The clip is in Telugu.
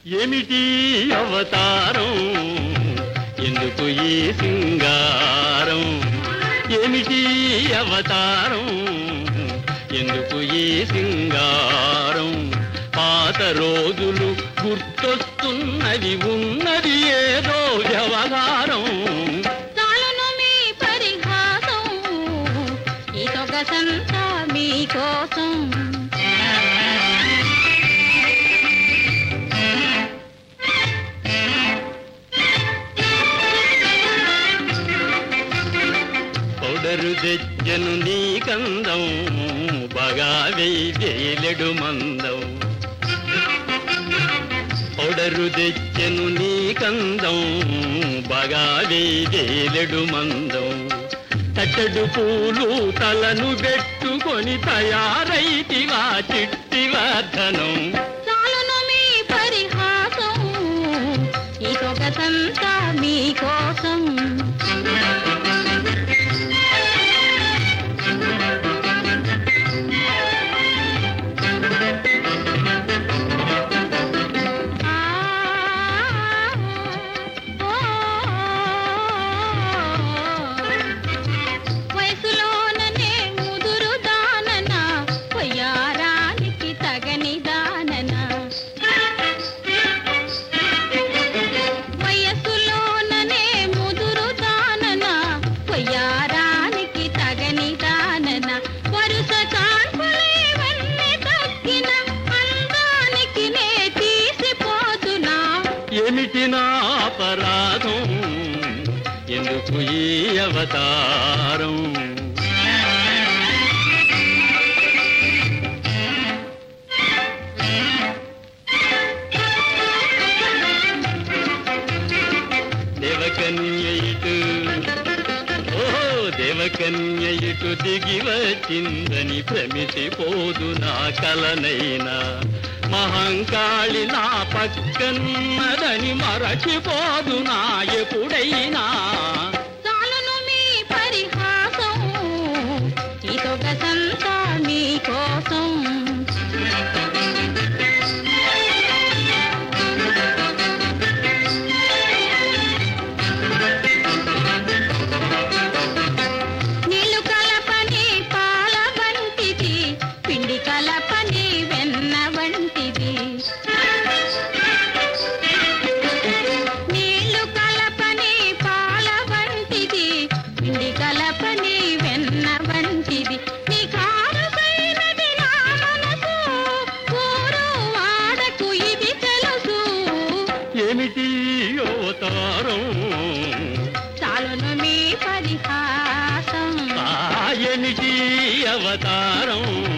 ఏమిటి అవతారం ఎందుకు ఈ సింగారం ఏమిటి అవతారం ఎందుకు ఈ సింగారం పాత రోజులు గుర్తొస్తున్నది ఉన్నది ఏదో వ్యవహారం చాలును మీ పరిహాసం ఈ సొగసంతా మీకోసం పౌడరు తెచ్చను నీ కందం బాగా వెయ్యేలెడు మందం పౌడరు తెచ్చను నీ కందం బాగా వెయ్యేలెడు మందం తట్టడు పూలు తలను పెట్టుకొని తయారైతివా చిట్టి వర్ధనం చాలును మీ పరిహాసం ఈ సొగసంతా మీకోసం ఆ, ఓ, వయసులోననే ముదురు దానన పొయ్యారానికి తగని దానన వయసులోననే ముదురు దానన పొయ్యారానికి తగని దానన వరుస కాన్పులేవన్నీ తగ్గిన అందానికి నే తీసిపోతున్నా ఏమిటి నా అపరాధం ఎందుకు ఈ అవతారం దేవకన్య ఇటు ఓహో దేవకన్య ఇటు దిగి వచ్చిందని భ్రమిసిపోదు నా కలనైనా మహంకాళి నా పక్కన్నదని మరచిపోదు నా ఎప్పుడైనా చాలును మీ పరిహాసం ఈ సొగసంతా మీకోసం నీళ్లు కలపని పాల వంటిది పిండి కలపని వెన్న వంటిది నీళ్లు కలపని పాల వంటిది పిండి కలపని వెన్న వంటిది నీ కారుసైనది నా మనసు ఊరు వాడకు ఇది తెలుసు ఏమిటి అవతారం చాలును మీ పరిహాసం ఆ ఏమిటి అవతారం